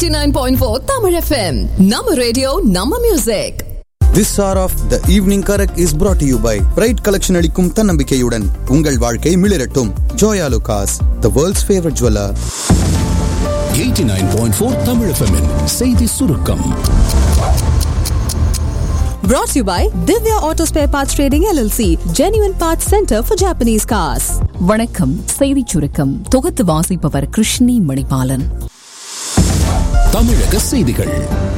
89.4 Tamil FM. Nama radio, Nama music. This R of the evening correct is brought to you by bright collection அளிக்கும் தன்னம்பிக்கையுடன் உங்கள் வாழ்க்கை மிளிரட்டும் Joyalukkas the world's favourite jeweller 89.4 Tamil FM -இன் செய்தி சுருக்கம் Brought to you by Divya Auto Spare Parts Trading LLC, Genuine Parts Center for Japanese Cars. வணக்கம் செய்திச் சுருக்கம் தொகுத்து வாசிப்பவர் கிருஷ்ணி மணிபாலன் தமிழக செய்திகள்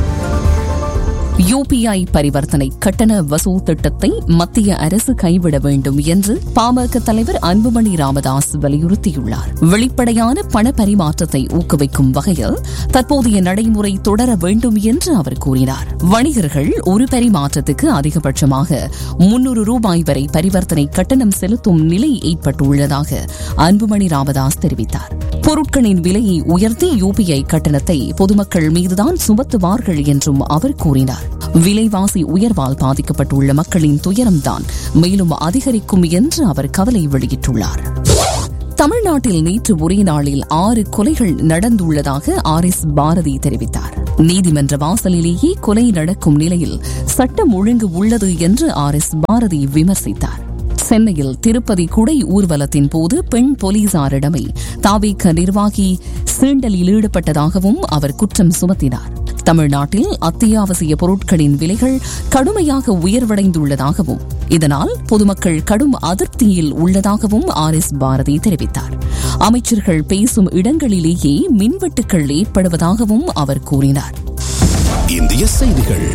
யூபிஐ பரிவர்த்தனை கட்டண வசூல் திட்டத்தை மத்திய அரசு கைவிட வேண்டும் என்று பாமக தலைவர் அன்புமணி ராமதாஸ் வலியுறுத்தியுள்ளார் வெளிப்படையான பண பரிமாற்றத்தை ஊக்குவிக்கும் வகையில் தற்போதைய நடைமுறை தொடர வேண்டும் என்று அவர் கூறினார் வணிகர்கள் ஒரு பரிமாற்றத்துக்கு அதிகபட்சமாக முன்னூறு ரூபாய் வரை பரிவர்த்தனை கட்டணம் செலுத்தும் நிலை ஏற்பட்டுள்ளதாக அன்புமணி ராமதாஸ் தெரிவித்தார் பொருட்களின் விலையை உயர்த்தி யூபிஐ கட்டணத்தை பொதுமக்கள் மீதுதான் சுமத்துவார்கள் என்றும் அவர் கூறினார் விலைவாசி உயர்வால் பாதிக்கப்பட்டுள்ள மக்களின் துயரம்தான் மேலும் அதிகரிக்கும் என்று அவர் கவலை வெளியிட்டுள்ளார் தமிழ்நாட்டில் நேற்று ஒரே நாளில் ஆறு கொலைகள் நடந்துள்ளதாக ஆர் எஸ் பாரதி தெரிவித்தார் நீதிமன்ற வாசலிலேயே கொலை நடக்கும் நிலையில் சட்டம் ஒழுங்கு உள்ளது என்று ஆர் எஸ் பாரதி விமர்சித்தார் சென்னையில் திருப்பதி குடை ஊர்வலத்தின் போது பெண் போலீசாரிடமே தாவேக்க நிர்வாகி சீண்டலில் ஈடுபட்டதாகவும் அவர் குற்றம் சுமத்தினார் தமிழ்நாட்டில் அத்தியாவசிய பொருட்களின் விலைகள் கடுமையாக உயர்வடைந்துள்ளதாகவும் இதனால் பொதுமக்கள் கடும் அதிருப்தியில் உள்ளதாகவும் ஆர் எஸ் பாரதி தெரிவித்தார் அமைச்சர்கள் பேசும் இடங்களிலேயே மின்வெட்டுக்கள் ஏற்படுவதாகவும் அவர் கூறினார் இந்திய செய்திகள்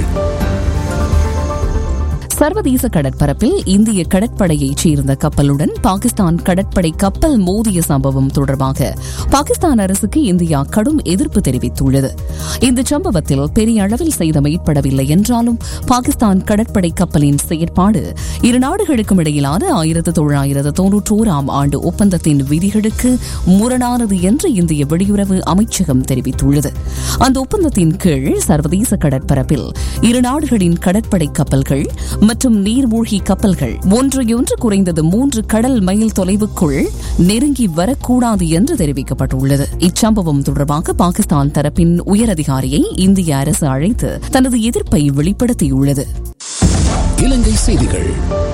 சர்வதேச கடற்பரப்பில் இந்திய கடற்படையைச் சேர்ந்த கப்பலுடன் பாகிஸ்தான் கடற்படை கப்பல் மோதிய சம்பவம் தொடர்பாக பாகிஸ்தான் அரசுக்கு இந்தியா கடும் எதிர்ப்பு தெரிவித்துள்ளது இந்த சம்பவத்தில் பெரிய அளவில் சேதம் ஏற்படவில்லை என்றாலும் பாகிஸ்தான் கடற்படை கப்பலின் செயற்பாடு இரு நாடுகளுக்கும் இடையிலான ஆயிரத்து தொள்ளாயிரத்து தொன்னூற்றோராம் ஆண்டு ஒப்பந்தத்தின் விதிகளுக்கு முரணானது என்று இந்திய வெளியுறவு அமைச்சகம் தெரிவித்துள்ளது அந்த ஒப்பந்தத்தின் கீழ் சர்வதேச கடற்பரப்பில் இரு நாடுகளின் கடற்படை கப்பல்கள் மற்றும் நீர்மூழ்கி கப்பல்கள் ஒன்றையொன்று குறைந்தது மூன்று கடல் மைல் தொலைவுக்குள் நெருங்கி வரக்கூடாது என்று தெரிவிக்கப்பட்டுள்ளது இச்சம்பவம் தொடர்பாக பாகிஸ்தான் தரப்பின் உயரதிகாரியை இந்திய அரசு அழைத்து தனது எதிர்ப்பை வெளிப்படுத்தியுள்ளது இலங்கை செய்திகள்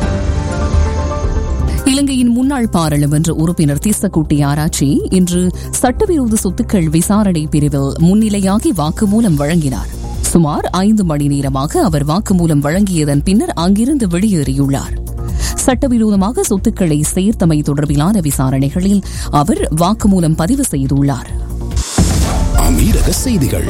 இலங்கையின் முன்னாள் பாராளுமன்ற உறுப்பினர் திசக்குட்டி ஆராய்ச்சி இன்று சட்டவிரோத சொத்துக்கள் விசாரணை பிரிவில் முன்னிலையாகி வாக்குமூலம் வழங்கினார் சுமார் ஐந்து மணி நேரமாக அவர் வாக்குமூலம் வழங்கியதன் பின்னர் அங்கிருந்து வெளியேறியுள்ளார் சட்டவிரோதமாக சொத்துக்களை சேர்த்தமை தொடர்பிலான விசாரணைகளில் அவர் வாக்குமூலம் பதிவு செய்துள்ளார் அமீரக செய்திகள்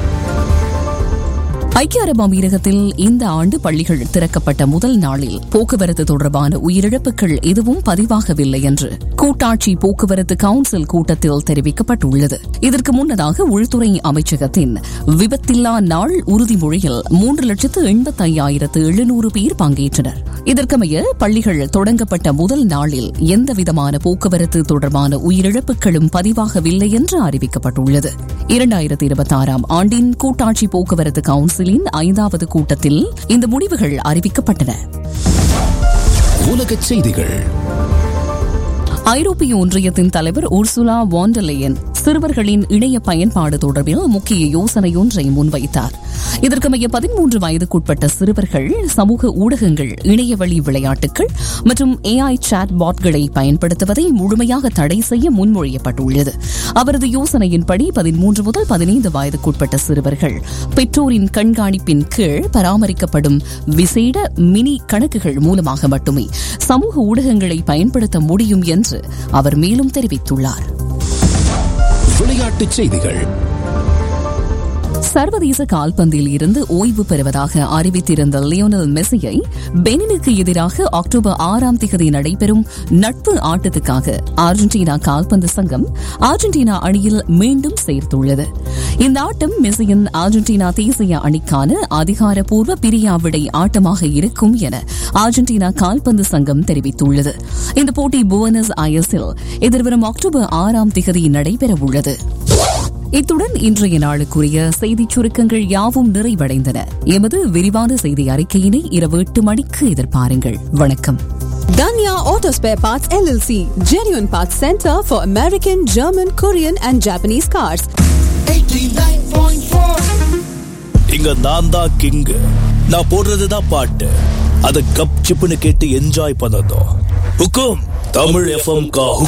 ஐக்கிய அரபு அமீரகத்தில் இந்த ஆண்டு பள்ளிகள் திறக்கப்பட்ட முதல் நாளில் போக்குவரத்து தொடர்பான உயிரிழப்புகள் எதுவும் பதிவாகவில்லை என்று கூட்டாட்சி போக்குவரத்து கவுன்சில் கூட்டத்தில் தெரிவிக்கப்பட்டுள்ளது இதற்கு முன்னதாக உள்துறை அமைச்சகத்தின் விபத்தில்லா நாள் உறுதிமொழியில் மூன்று லட்சத்து எண்பத்தி ஐயாயிரத்து எழுநூறு பேர் பங்கேற்றனர் இதற்கமைய பள்ளிகள் தொடங்கப்பட்ட முதல் நாளில் எந்தவிதமான போக்குவரத்து தொடர்பான உயிரிழப்புகளும் பதிவாகவில்லை என்று அறிவிக்கப்பட்டுள்ளது இரண்டாயிரத்தி இருபத்தி ஆறாம் ஆண்டின் கூட்டாட்சி போக்குவரத்து கவுன்சிலின் ஐந்தாவது கூட்டத்தில் இந்த முடிவுகள் அறிவிக்கப்பட்டன உலகச் செய்திகள் ஐரோப்பிய ஒன்றியத்தின் தலைவர் உர்சுலா வாண்டலேயன் சிறுவர்களின் இணைய பயன்பாடு தொடர்பில் முக்கிய யோசனை ஒன்றை முன்வைத்தார் இதற்கமைய பதிமூன்று வயதுக்குட்பட்ட சிறுவர்கள் சமூக ஊடகங்கள் இணையவழி விளையாட்டுகள் மற்றும் ஏஐ சாட் பாட்களை பயன்படுத்துவதை முழுமையாக தடை செய்ய முன்மொழியப்பட்டுள்ளது அவரது யோசனையின்படி பதிமூன்று முதல் பதினைந்து வயதுக்குட்பட்ட சிறுவர்கள் பெற்றோரின் கண்காணிப்பின் கீழ் பராமரிக்கப்படும் விசேட மினி கணக்குகள் மூலமாக மட்டுமே சமூக ஊடகங்களை பயன்படுத்த முடியும் என்று அவர் மேலும் தெரிவித்துள்ளார் விளையாட்டுச் செய்திகள் சர்வதேச கால்பந்தில் இருந்து ஓய்வு பெறுவதாக அறிவித்திருந்த லியோனல் மெஸ்ஸியை பெனினுக்கு எதிராக அக்டோபர் ஆறாம் திகதி நடைபெறும் நட்பு ஆட்டத்துக்காக அர்ஜென்டினா கால்பந்து சங்கம் அர்ஜென்டினா அணியில் மீண்டும் சேர்த்துள்ளது இந்த ஆட்டம் மெஸ்ஸியின் அர்ஜென்டினா தேசிய அணிக்கான அதிகாரப்பூர்வ பிரியாவிடை ஆட்டமாக இருக்கும் என அர்ஜென்டினா கால்பந்து சங்கம் தெரிவித்துள்ளது இந்த போட்டி புவனஸ் அயர்ஸில் எதிர்வரும் அக்டோபர் ஆறாம் திகதி நடைபெறவுள்ளது இத்துடன் இன்றைய நாளுக்குரிய செய்திச் சுருக்கங்கள் யாவும் நிறைவடைந்தன எமது விரிவான செய்தி அறிக்கையினை இரவு எட்டு மணிக்கு எதிர்பாருங்கள் வணக்கம் Danya Auto Spare Parts LLC, Genuine Parts Center for American, German, Korean, and Japanese cars. இங்க நான் தான் கிங்கு நான் போடுறதுதான் பாட்டு அத கப் சிப்புன்னு கேட்டு என்ஜாய் பண்ணதும் ஹுக்கும் தமிழ் எஃப்எம் கா